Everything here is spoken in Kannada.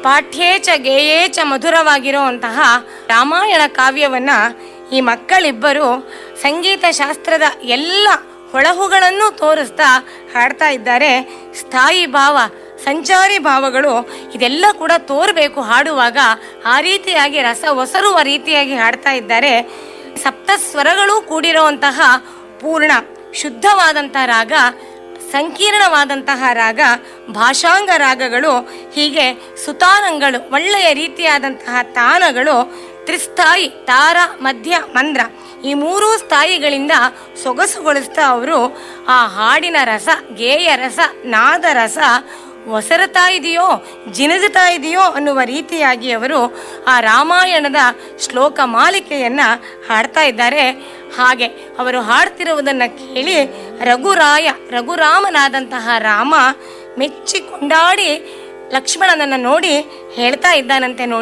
ಪಾಠ್ಯೇ ಚ ಗೇಯೇ ಚ ಮಧುರವಾಗಿರುವಂತಹ ರಾಮಾಯಣ ಕಾವ್ಯವನ್ನ ಈ ಮಕ್ಕಳಿಬ್ಬರು ಸಂಗೀತ ಶಾಸ್ತ್ರದ ಎಲ್ಲ ಹೊಳಹುಗಳನ್ನು ತೋರಿಸ್ತಾ ಹಾಡ್ತಾ ಇದ್ದಾರೆ ಸ್ಥಾಯಿ ಭಾವ ಸಂಚಾರಿ ಭಾವಗಳು ಇದೆಲ್ಲ ಕೂಡ ತೋರಬೇಕು ಹಾಡುವಾಗ ಆ ರೀತಿಯಾಗಿ ರಸ ಒಸರುವ ರೀತಿಯಾಗಿ ಹಾಡ್ತಾ ಇದ್ದಾರೆ ಸಪ್ತ ಸ್ವರಗಳು ಕೂಡಿರುವಂತಹ ಪೂರ್ಣ ಶುದ್ಧವಾದಂತಹ ರಾಗ ಸಂಕೀರ್ಣವಾದಂತಹ ರಾಗ ಭಾಷಾಂಗ ರಾಗಗಳು ಹೀಗೆ ಸುತಾನಗಳು ಒಳ್ಳೆಯ ರೀತಿಯಾದಂತಹ ತಾನಗಳು ತ್ರಿಸ್ಥಾಯಿ ತಾರ ಮಧ್ಯ ಮಂದ್ರ ಈ ಮೂರೂ ಸ್ಥಾಯಿಗಳಿಂದ ಸೊಗಸುಗೊಳಿಸ್ತಾ ಅವರು ಆ ಹಾಡಿನ ರಸ ಗೇಯ ರಸ ನಾದ ರಸ ಒಸರುತ್ತಾ ಇದೆಯೋ ಜಿನುಗುತ್ತಾ ಇದೆಯೋ ಅನ್ನುವ ರೀತಿಯಾಗಿ ಅವರು ಆ ರಾಮಾಯಣದ ಶ್ಲೋಕ ಮಾಲಿಕೆಯನ್ನ ಹಾಡ್ತಾ ಇದ್ದಾರೆ ಹಾಗೆ ಅವರು ಹಾಡ್ತಿರುವುದನ್ನ ಕೇಳಿ ರಘುರಾಯ ರಘುರಾಮನಾದಂತಹ ರಾಮ ಮೆಚ್ಚಿ ಕೊಂಡಾಡಿ ಲಕ್ಷ್ಮಣನನ್ನ ನೋಡಿ ಹೇಳ್ತಾ ಇದ್ದಾನಂತೆ ನೋಡಿ